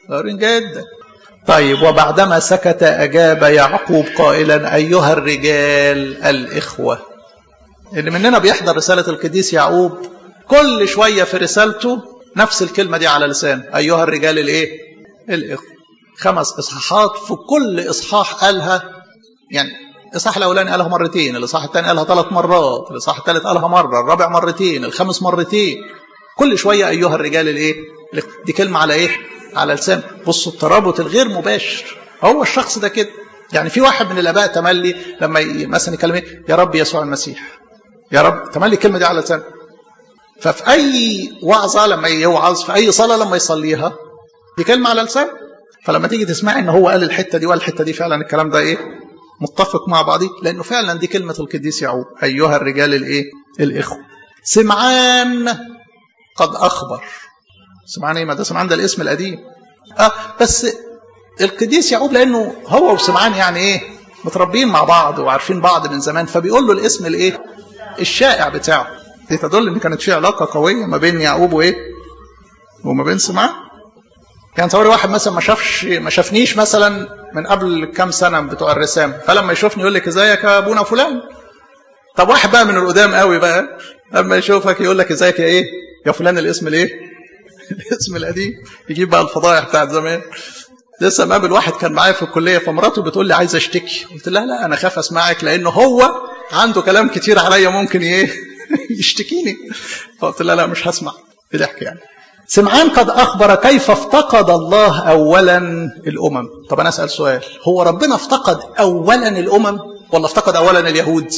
صغيرين جدا طيب وبعدما سكت أجاب يعقوب قائلا أيها الرجال الإخوة اللي مننا بيحضر رسالة القديس يعقوب كل شوية في رسالته نفس الكلمة دي على لسان أيها الرجال الإيه الإخوة خمس إصحاحات في كل إصحاح قالها يعني الإصحاح الأولاني قالها مرتين الإصحاح الثاني قالها ثلاث مرات الإصحاح الثالث قالها مرة الرابع مرتين الخامس مرتين كل شوية أيها الرجال الإيه دي كلمة على إيه على لسان بصوا الترابط الغير مباشر هو الشخص ده كده يعني في واحد من الآباء تملي لما مثلا يكلم إيه يا رب يسوع المسيح يا رب تملي الكلمة دي على لسان ففي أي وعظة لما يوعظ في أي صلاة لما يصليها دي كلمة على لسان فلما تيجي تسمعي ان هو قال الحته دي والحته دي فعلا الكلام ده ايه متفق مع بعضيه لانه فعلا دي كلمه القديس يعقوب ايها الرجال الايه الاخوه سمعان قد اخبر سمعان ايه ما ده سمعان ده الاسم القديم اه بس القديس يعقوب لانه هو وسمعان يعني ايه متربيين مع بعض وعارفين بعض من زمان فبيقول له الاسم الايه الشائع بتاعه دي تدل ان كانت في علاقه قويه ما بين يعقوب وايه وما بين سمعان يعني تصوري واحد مثلا ما شافش ما شافنيش مثلا من قبل كام سنه بتوع الرسام فلما يشوفني يقول لك ازيك يا ابونا فلان طب واحد بقى من القدام قوي بقى لما يشوفك يقول لك ازيك يا ايه يا فلان الاسم الايه الاسم القديم يجيب بقى الفضايح بتاعت زمان لسه مقابل واحد كان معايا في الكليه فمراته بتقول لي عايز اشتكي قلت لها لا انا خاف اسمعك لانه هو عنده كلام كتير عليا ممكن ايه يشتكيني فقلت لها لا مش هسمع بضحك يعني سمعان قد أخبر كيف افتقد الله أولا الأمم طب أنا أسأل سؤال هو ربنا افتقد أولا الأمم ولا افتقد أولا اليهود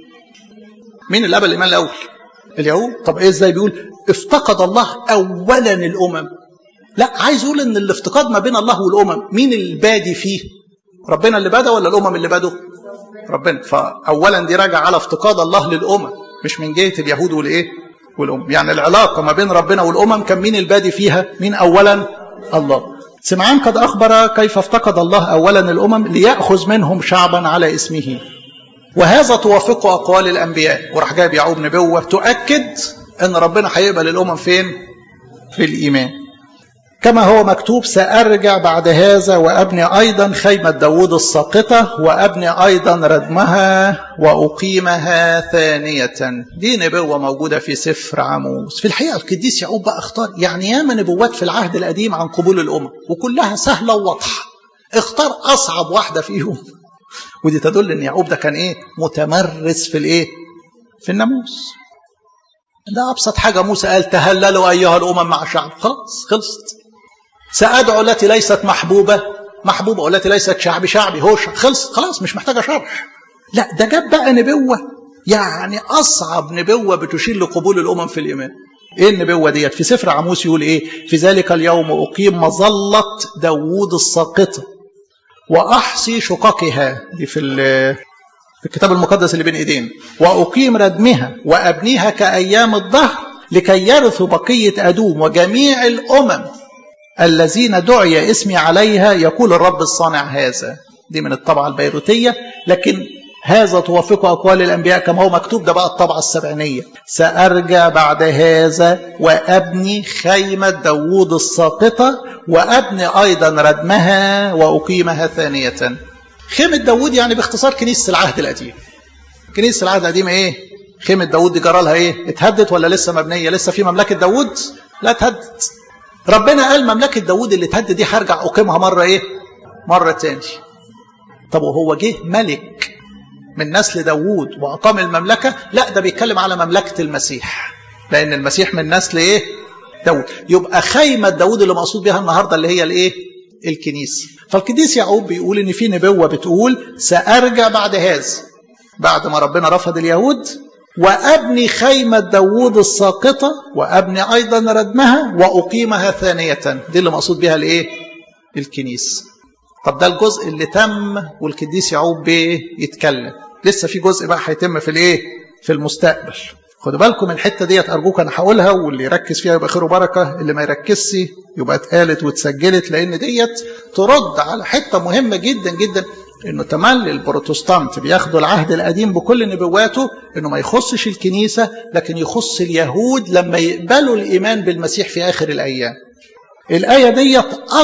مين اللي قبل الإيمان الأول اليهود طب إيه إزاي بيقول افتقد الله أولا الأمم لا عايز يقول ان الافتقاد ما بين الله والامم مين البادي فيه ربنا اللي بدا ولا الامم اللي بدوا ربنا فاولا دي راجع على افتقاد الله للامم مش من جهه اليهود والايه والأمم يعني العلاقة ما بين ربنا والأمم كان مين البادي فيها مين أولا الله سمعان قد أخبر كيف افتقد الله أولا الأمم ليأخذ منهم شعبا على اسمه وهذا توافق أقوال الأنبياء وراح جايب يعقوب نبوة تؤكد أن ربنا هيقبل الأمم فين في الإيمان كما هو مكتوب سأرجع بعد هذا وأبني أيضا خيمة داود الساقطة وأبني أيضا ردمها وأقيمها ثانية دي نبوة موجودة في سفر عموس في الحقيقة القديس يعقوب بقى اختار يعني ياما نبوات في العهد القديم عن قبول الأمم وكلها سهلة وواضحة اختار أصعب واحدة فيهم ودي تدل ان يعقوب ده كان ايه متمرس في الايه في الناموس ده ابسط حاجه موسى قال تهللوا ايها الامم مع شعب خلاص خلصت سأدعو التي ليست محبوبة محبوبة والتي ليست شعبي شعبي هوش خلص خلاص مش محتاجة شرح لا ده جاب بقى نبوة يعني أصعب نبوة بتشير لقبول الأمم في الإيمان إيه النبوة ديت في سفر عموس يقول إيه في ذلك اليوم أقيم مظلة داوود الساقطة وأحصي شققها دي في في الكتاب المقدس اللي بين ايدينا واقيم ردمها وابنيها كايام الدهر لكي يرثوا بقيه ادوم وجميع الامم الذين دعي اسمي عليها يقول الرب الصانع هذا دي من الطبعة البيروتية لكن هذا توافق أقوال الأنبياء كما هو مكتوب ده بقى الطبعة السبعينية سأرجع بعد هذا وأبني خيمة داوود الساقطة وأبني أيضا ردمها وأقيمها ثانية خيمة داوود يعني باختصار كنيسة العهد القديم كنيسة العهد القديم إيه خيمة داوود دي جرالها إيه اتهدت ولا لسه مبنية لسه في مملكة داوود لا اتهدت ربنا قال مملكة داوود اللي تهد دي هرجع أقيمها مرة إيه؟ مرة تاني. طب وهو جه ملك من نسل داوود وأقام المملكة؟ لا ده بيتكلم على مملكة المسيح. لأن المسيح من نسل إيه؟ داوود. يبقى خيمة داوود اللي مقصود بها النهاردة اللي هي الإيه؟ الكنيسة. فالقديس يعقوب بيقول إن في نبوة بتقول سأرجع بعد هذا. بعد ما ربنا رفض اليهود وأبني خيمة داوود الساقطة وأبني أيضا ردمها وأقيمها ثانية دي اللي مقصود بها الإيه؟ الكنيسة طب ده الجزء اللي تم والقديس يعقوب بيه يتكلم لسه في جزء بقى هيتم في الإيه؟ في المستقبل خدوا بالكم الحتة ديت أرجوك أنا هقولها واللي يركز فيها يبقى خير وبركة اللي ما يركزش يبقى اتقالت واتسجلت لأن ديت ترد على حتة مهمة جدا جدا انه تملي البروتستانت بياخدوا العهد القديم بكل نبواته انه ما يخصش الكنيسه لكن يخص اليهود لما يقبلوا الايمان بالمسيح في اخر الايام. الايه ديت